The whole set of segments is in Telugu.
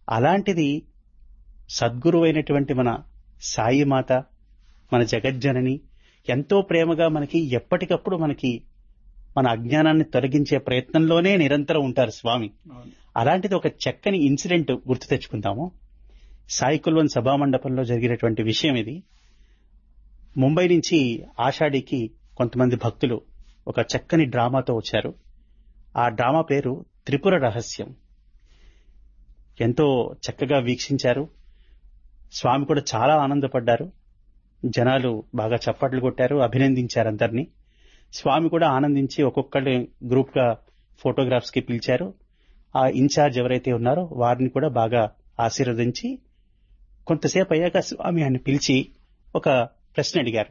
అలాంటిది సద్గురువైనటువంటి మన సాయి మాత మన జగజ్జనని ఎంతో ప్రేమగా మనకి ఎప్పటికప్పుడు మనకి మన అజ్ఞానాన్ని తొలగించే ప్రయత్నంలోనే నిరంతరం ఉంటారు స్వామి అలాంటిది ఒక చక్కని ఇన్సిడెంట్ గుర్తు తెచ్చుకుందాము సాయి కుల్వన్ సభామండపంలో జరిగినటువంటి విషయం ఇది ముంబై నుంచి ఆషాఢికి కొంతమంది భక్తులు ఒక చక్కని డ్రామాతో వచ్చారు ఆ డ్రామా పేరు త్రిపుర రహస్యం ఎంతో చక్కగా వీక్షించారు స్వామి కూడా చాలా ఆనందపడ్డారు జనాలు బాగా చప్పట్లు కొట్టారు అభినందించారు అందరినీ స్వామి కూడా ఆనందించి ఒక్కొక్కరి గ్రూప్ గా ఫోటోగ్రాఫ్స్ కి పిలిచారు ఆ ఇన్ఛార్జ్ ఎవరైతే ఉన్నారో వారిని కూడా బాగా ఆశీర్వదించి కొంతసేపు అయ్యాక స్వామి ఆయన పిలిచి ఒక ప్రశ్న అడిగారు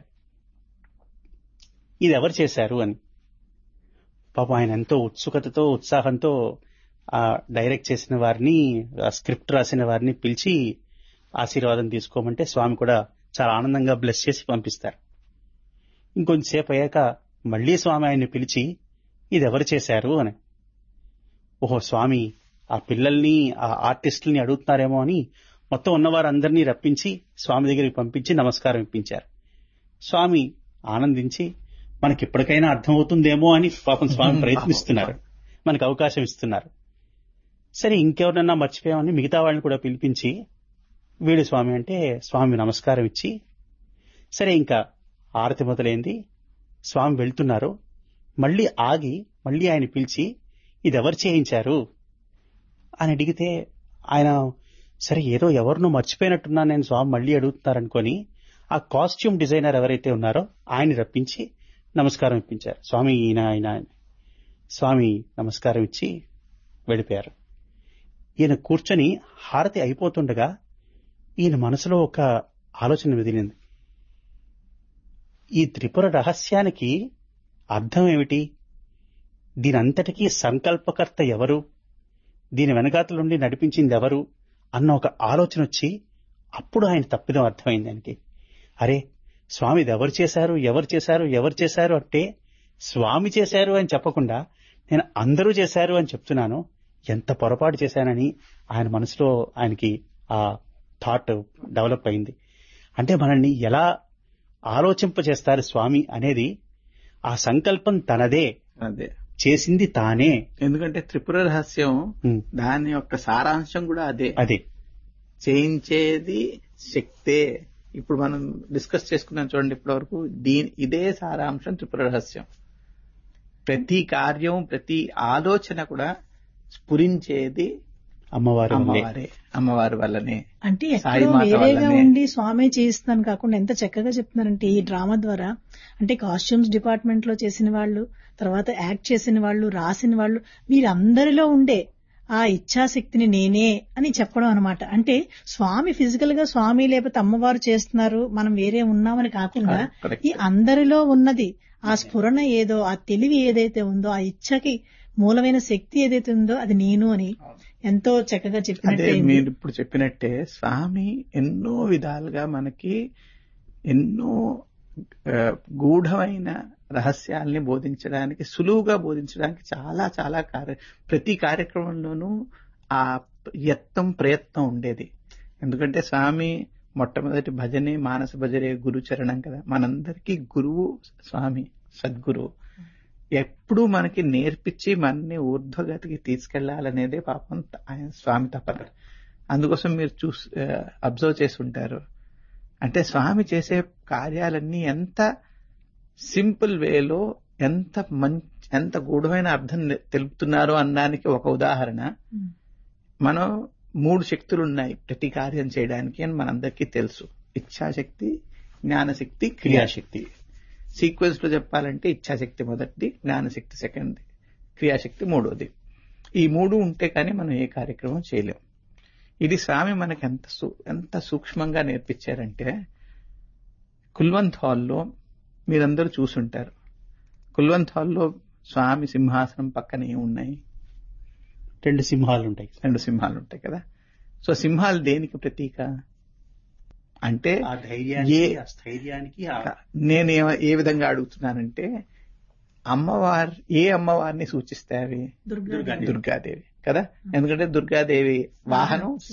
ఇది ఎవరు చేశారు అని పాపం ఆయన ఎంతో ఉత్సుకతతో ఉత్సాహంతో ఆ డైరెక్ట్ చేసిన వారిని ఆ స్క్రిప్ట్ రాసిన వారిని పిలిచి ఆశీర్వాదం తీసుకోమంటే స్వామి కూడా చాలా ఆనందంగా బ్లెస్ చేసి పంపిస్తారు ఇంకొంచెంసేపు అయ్యాక మళ్లీ స్వామి ఆయన్ని పిలిచి ఇది ఎవరు చేశారు అని ఓహో స్వామి ఆ పిల్లల్ని ఆ ఆర్టిస్టుల్ని అడుగుతున్నారేమో అని మొత్తం ఉన్నవారందరినీ రప్పించి స్వామి దగ్గరికి పంపించి నమస్కారం ఇప్పించారు స్వామి ఆనందించి మనకి ఇప్పటికైనా అర్థమవుతుందేమో అని పాపం స్వామి ప్రయత్నిస్తున్నారు మనకు అవకాశం ఇస్తున్నారు సరే ఇంకెవరన్నా మర్చిపోయామని మిగతా వాళ్ళని కూడా పిలిపించి వీడు స్వామి అంటే స్వామి నమస్కారం ఇచ్చి సరే ఇంకా ఆరతి మొదలైంది స్వామి వెళ్తున్నారు మళ్ళీ ఆగి మళ్ళీ ఆయన పిలిచి ఇది ఎవరు చేయించారు అని అడిగితే ఆయన సరే ఏదో ఎవరినో మర్చిపోయినట్టున్నా నేను స్వామి మళ్ళీ అడుగుతున్నారనుకొని ఆ కాస్ట్యూమ్ డిజైనర్ ఎవరైతే ఉన్నారో ఆయన రప్పించి నమస్కారం ఇప్పించారు స్వామి ఈయన ఆయన స్వామి నమస్కారం ఇచ్చి వెళ్ళిపోయారు ఈయన కూర్చొని హారతి అయిపోతుండగా ఈయన మనసులో ఒక ఆలోచన మెదిలింది ఈ త్రిపుర రహస్యానికి అర్థం ఏమిటి దీనంతటికీ సంకల్పకర్త ఎవరు దీని వెనకాతలుండి నడిపించింది ఎవరు అన్న ఒక ఆలోచన వచ్చి అప్పుడు ఆయన తప్పిదం అర్థమైంది ఆయనకి అరే స్వామి ఇది ఎవరు చేశారు ఎవరు చేశారు ఎవరు చేశారు అంటే స్వామి చేశారు అని చెప్పకుండా నేను అందరూ చేశారు అని చెప్తున్నాను ఎంత పొరపాటు చేశానని ఆయన మనసులో ఆయనకి ఆ థాట్ డెవలప్ అయింది అంటే మనల్ని ఎలా ఆలోచింపజేస్తారు స్వామి అనేది ఆ సంకల్పం తనదే అదే చేసింది తానే ఎందుకంటే త్రిపుర రహస్యం ఉమ్, దాని యొక్క సారాంశం కూడా అదే అదే చేయించేది శక్తే ఇప్పుడు మనం డిస్కస్ చేసుకున్నాం చూడండి ఇప్పటి వరకు దీని ఇదే సారాంశం త్రిపుర రహస్యం ప్రతి కార్యం ప్రతి ఆలోచన కూడా స్ఫురించేది అమ్మవారు ఉండే. అమ్మవారే అమ్మవారి వల్లనే అంటే సాయి ఎక్కడో మాత వేరేగా వల్లనే. ఉండి స్వామి చేయిస్తున్నాను కాకుండా ఎంత చక్కగా చెప్తున్నారంటే ఈ డ్రామా ద్వారా అంటే కాస్ట్యూమ్స్ డిపార్ట్మెంట్ లో చేసిన వాళ్ళు తర్వాత యాక్ట్ చేసిన వాళ్ళు రాసిన వాళ్ళు వీరందరిలో ఉండే ఆ ఇచ్ఛాశక్తిని నేనే అని చెప్పడం అనమాట అంటే స్వామి ఫిజికల్ గా స్వామి లేకపోతే అమ్మవారు చేస్తున్నారు మనం వేరే ఉన్నామని కాకుండా Correct. ఈ అందరిలో ఉన్నది ఆ స్ఫురణ ఏదో ఆ తెలివి ఏదైతే ఉందో ఆ ఇచ్ఛకి మూలమైన శక్తి ఏదైతే ఉందో అది నేను అని ఎంతో చక్కగా అదే చెప్పినట్టే మీరు ఇప్పుడు చెప్పినట్టే స్వామి ఎన్నో విధాలుగా మనకి ఎన్నో ఆ, గూఢమైన రహస్యాల్ని బోధించడానికి సులువుగా బోధించడానికి చాలా చాలా కార్య ప్రతి కార్యక్రమంలోనూ ఆ యత్నం ప్రయత్నం ఉండేది ఎందుకంటే స్వామి మొట్టమొదటి భజనే మానస భజనే గురు చరణం కదా మనందరికీ గురువు స్వామి సద్గురువు ఎప్పుడూ మనకి నేర్పించి మనని ఊర్ధ్వగతికి తీసుకెళ్లాలనేదే పాపం ఆయన స్వామి తపన అందుకోసం మీరు చూసి అబ్జర్వ్ చేసి ఉంటారు అంటే స్వామి చేసే కార్యాలన్నీ ఎంత సింపుల్ వేలో ఎంత మంచి ఎంత గూఢమైన అర్థం తెలుపుతున్నారు అనడానికి ఒక ఉదాహరణ ఉమ్. మనం మూడు శక్తులు ఉన్నాయి ప్రతి కార్యం చేయడానికి అని మనందరికీ తెలుసు ఇచ్ఛాశక్తి జ్ఞానశక్తి క్రియాశక్తి సీక్వెన్స్ లో చెప్పాలంటే ఇచ్ఛాశక్తి మొదటిది జ్ఞానశక్తి సెకండ్ క్రియాశక్తి మూడోది ఈ మూడు ఉంటే కానీ మనం ఏ కార్యక్రమం చేయలేం ఇది స్వామి మనకి ఎంత సు- ఎంత సూక్ష్మంగా నేర్పించారంటే కుల్వంత్ హాల్లో మీరందరూ చూసుంటారు కుల్వంత్ హాల్లో స్వామి సింహాసనం పక్కన ఏమున్నాయి రెండు సింహాలు ఉంటాయి రెండు సింహాలు ఉంటాయి కదా సో సింహాలు దేనికి ప్రతీక అంటే ఆ ధైర్యానికి ఏ- ఆ స్థైర్యానికి ఆ నేను ఏ- ఏ విధంగా అడుగుతున్నానంటే అమ్మవారు ఏ అమ్మవారిని సూచిస్తాయి అవి దుర్గా దుర్గాదేవి. దుర్గాదేవి కదా ఎందుకంటే దుర్గాదేవి వాహనం